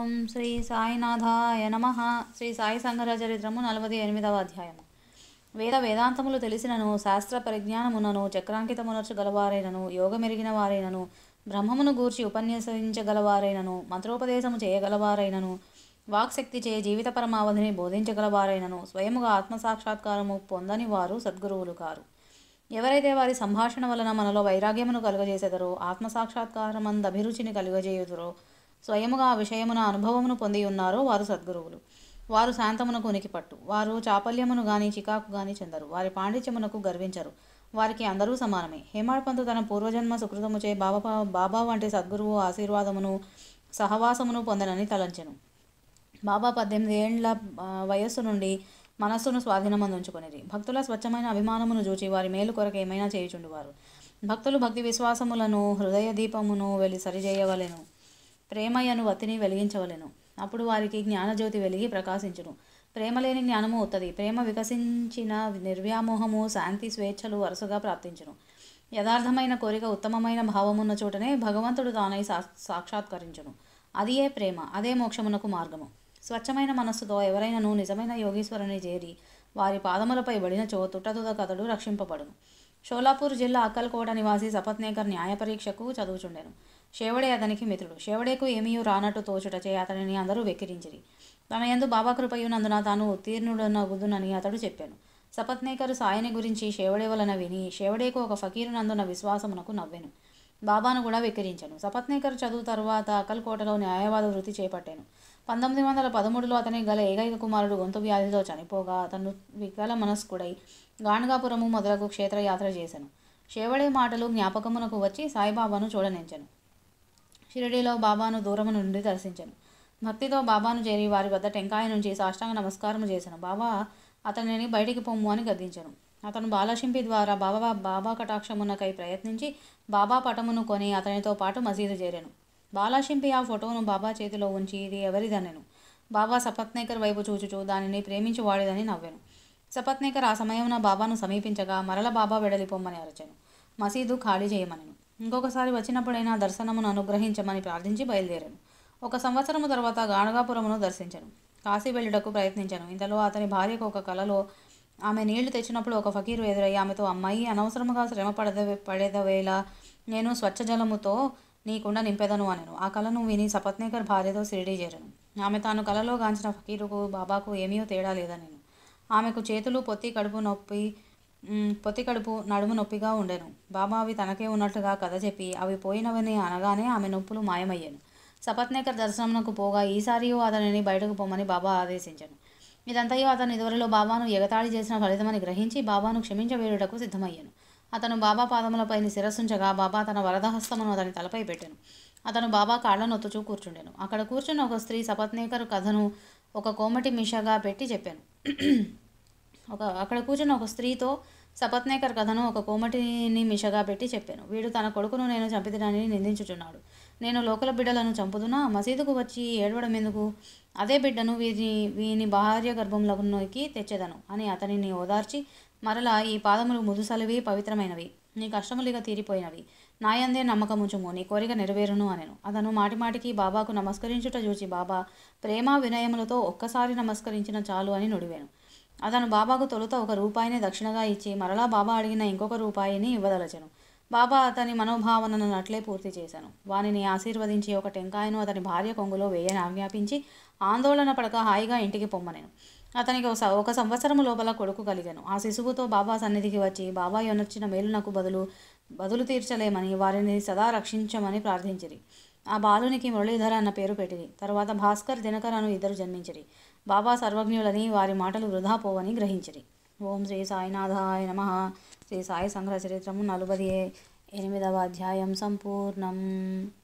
ఓం శ్రీ సాయినాథాయ నమ శ్రీ సాయి సంఘర చరిత్రము నలభై ఎనిమిదవ అధ్యాయము వేద వేదాంతములు తెలిసినను శాస్త్ర పరిజ్ఞానమునను చక్రాంకితమునర్చు గలవారైనను యోగమెరిగిన వారైనను బ్రహ్మమును గూర్చి ఉపన్యసించగలవారైనను మంత్రోపదేశము చేయగలవారైనను వాక్శక్తి చే జీవిత పరమావధిని బోధించగలవారైనను స్వయముగా ఆత్మసాక్షాత్కారము పొందని వారు సద్గురువులు కారు ఎవరైతే వారి సంభాషణ వలన మనలో వైరాగ్యమును కలుగజేసెదరో ఆత్మసాక్షాత్కారమంద అభిరుచిని కలుగజేయుదురో స్వయముగా ఆ విషయమున అనుభవమును పొంది ఉన్నారో వారు సద్గురువులు వారు శాంతమునకు ఉనికిపట్టు వారు చాపల్యమును గాని చికాకు గాని చెందరు వారి పాండిత్యమునకు గర్వించరు వారికి అందరూ సమానమే హేమాడ్పంతు తన పూర్వజన్మ సుకృతముచే బాబా బాబా వంటి సద్గురువు ఆశీర్వాదమును సహవాసమును పొందనని తలంచెను బాబా పద్దెనిమిది ఏండ్ల ఆ, వయస్సు నుండి మనస్సును స్వాధీనమందుంచుకొనిది భక్తుల స్వచ్ఛమైన అభిమానమును చూచి వారి మేలు కొరకు ఏమైనా చేయుచుండువారు భక్తులు భక్తి విశ్వాసములను హృదయ దీపమును వెలి సరిచేయవలెను ప్రేమయ్యను వత్తిని వెలిగించవలెను అప్పుడు వారికి జ్ఞానజ్యోతి వెలిగి ప్రకాశించును ప్రేమ లేని జ్ఞానము ఉత్తది ప్రేమ వికసించిన నిర్వ్యామోహము శాంతి స్వేచ్ఛలు వరుసగా ప్రాప్తించును యథార్థమైన కోరిక ఉత్తమమైన భావమున్న చోటనే భగవంతుడు తానై సా సాక్షాత్కరించును అదియే ప్రేమ అదే మోక్షమునకు మార్గము స్వచ్ఛమైన మనస్సుతో ఎవరైనాను నిజమైన యోగీశ్వరుని చేరి వారి పాదములపై బడినచో తుట్టతుద కథడు రక్షింపబడును షోలాపూర్ జిల్లా అక్కల్కోట నివాసి సపత్నేకర్ న్యాయ పరీక్షకు చదువుచుండెను షేవడే అతనికి మిత్రుడు షేవడేకు ఏమీయూ రానట్టు తోచుటచే అతనిని అందరూ వెక్కిరించిరి తన యందు బాబా కృపయునందున తాను ఉత్తీర్ణుడనగుదునని అతడు చెప్పాను సపత్నేకరు సాయని గురించి షేవడే వలన విని షేవడేకు ఒక ఫకీరునందున విశ్వాసమునకు నవ్వెను బాబాను కూడా వెక్కిరించను సపత్నేకర్ చదువు తరువాత అక్కల్కోటలో న్యాయవాద వృత్తి చేపట్టాను పంతొమ్మిది వందల పదమూడులో అతనికి గల ఏకైక కుమారుడు గొంతు వ్యాధితో చనిపోగా అతను వికల మనస్కుడై గాణగాపురము మొదలగు క్షేత్రయాత్ర చేశాను షేవడే మాటలు జ్ఞాపకమునకు వచ్చి సాయిబాబాను చూడనించెను షిరిడీలో బాబాను దూరము నుండి దర్శించను భక్తితో బాబాను చేరి వారి వద్ద టెంకాయ నుంచి సాష్టాంగ నమస్కారం చేశాను బాబా అతనిని బయటికి పొమ్ము అని గద్దించను అతను బాలశింపి ద్వారా బాబా బాబా కటాక్షమునకై ప్రయత్నించి బాబా పటమును కొని అతనితో పాటు మసీదు చేరాను బాలాశింపి ఆ ఫోటోను బాబా చేతిలో ఉంచి ఇది ఎవరిదనెను బాబా సపత్నేకర్ వైపు చూచుచూ దానిని ప్రేమించి వాడిదని నవ్వాను సపత్నేకర్ ఆ సమయమున బాబాను సమీపించగా మరల బాబా వెడలిపోమ్మని అరచాను మసీదు ఖాళీ చేయమనను ఇంకొకసారి వచ్చినప్పుడైనా దర్శనమును అనుగ్రహించమని ప్రార్థించి బయలుదేరాను ఒక సంవత్సరము తర్వాత గాణగాపురమును దర్శించను కాశీ వెళ్ళుటకు ప్రయత్నించాను ఇంతలో అతని భార్యకు ఒక కలలో ఆమె నీళ్లు తెచ్చినప్పుడు ఒక ఫకీరు ఎదురయ్యి ఆమెతో అమ్మాయి అనవసరముగా శ్రమ పడద పడేదవేళ నేను స్వచ్ఛ జలముతో నీ కుండ నింపెదను అనెను ఆ కలను విని సపత్నేకర్ భార్యతో షిరిడీ చేరను ఆమె తాను కలలో గాంచిన ఫకీరుకు బాబాకు ఏమీయో తేడా లేదనెను ఆమెకు చేతులు పొత్తి కడుపు నొప్పి మ్, పొత్తి కడుపు నడుము నొప్పిగా ఉండెను బాబా అవి తనకే ఉన్నట్టుగా కథ చెప్పి అవి పోయినవని అనగానే ఆమె నొప్పులు మాయమయ్యాను సపత్నేకర్ దర్శనమునకు పోగా ఈసారియు అతనిని బయటకు పొమ్మని బాబా ఆదేశించాను ఇదంతయో అతను ఇదివరలో బాబాను ఎగతాళి చేసిన ఫలితమని గ్రహించి బాబాను క్షమించవేయుటకు సిద్ధమయ్యాను అతను బాబా పాదములపైని శిరస్సుంచగా బాబా తన వరదహస్తమును అతని తలపై పెట్టెను అతను బాబా కాళ్ళ నొత్తుచూ కూర్చుండెను అక్కడ కూర్చున్న ఒక స్త్రీ సపత్నేకర్ కథను ఒక కోమటి మిషగా పెట్టి చెప్పాను ఒక అక్కడ కూర్చున్న ఒక స్త్రీతో సపత్నేకర్ కథను ఒక కోమటిని మిషగా పెట్టి చెప్పాను వీడు తన కొడుకును నేను చంపిదనని నిందించుచున్నాడు నేను లోకల బిడ్డలను చంపుదునా మసీదుకు వచ్చి ఏడవడం ఎందుకు అదే బిడ్డను వీరి వీని భార్య గర్భంలోకి తెచ్చేదను అని అతనిని ఓదార్చి మరలా ఈ పాదములు ముదుసలివి పవిత్రమైనవి నీ కష్టములిగా తీరిపోయినవి నాయందే నమ్మకముంచుము నీ కోరిక నెరవేరును అనెను అతను మాటిమాటికి బాబాకు నమస్కరించుట చూచి బాబా ప్రేమ వినయములతో ఒక్కసారి నమస్కరించిన చాలు అని నుడివాను అతను బాబాకు తొలుత ఒక రూపాయిని దక్షిణగా ఇచ్చి మరలా బాబా అడిగిన ఇంకొక రూపాయిని ఇవ్వదలచెను బాబా అతని మనోభావనను అట్లే పూర్తి చేశాను వానిని ఆశీర్వదించి ఒక టెంకాయను అతని భార్య కొంగులో వేయని ఆజ్ఞాపించి ఆందోళన పడక హాయిగా ఇంటికి పొమ్మనేను అతనికి ఒక స- ఒక సంవత్సరము లోపల కొడుకు కలిగాను ఆ శిశువుతో బాబా సన్నిధికి వచ్చి బాబా యొనొచ్చిన మేలునకు బదులు బదులు తీర్చలేమని వారిని సదా రక్షించమని ప్రార్థించిరి ఆ బాలునికి మురళీధర అన్న పేరు పెట్టిరి తరువాత భాస్కర్ దినకర్ అను ఇద్దరు జన్మించిరి బాబా సర్వజ్ఞులని వారి మాటలు వృధా పోవని గ్రహించిరి ఓం శ్రీ సాయినాథాయ నమ శ్రీ సాయి సంగ్రహ చరిత్రము నలుబది ఎనిమిదవ అధ్యాయం సంపూర్ణం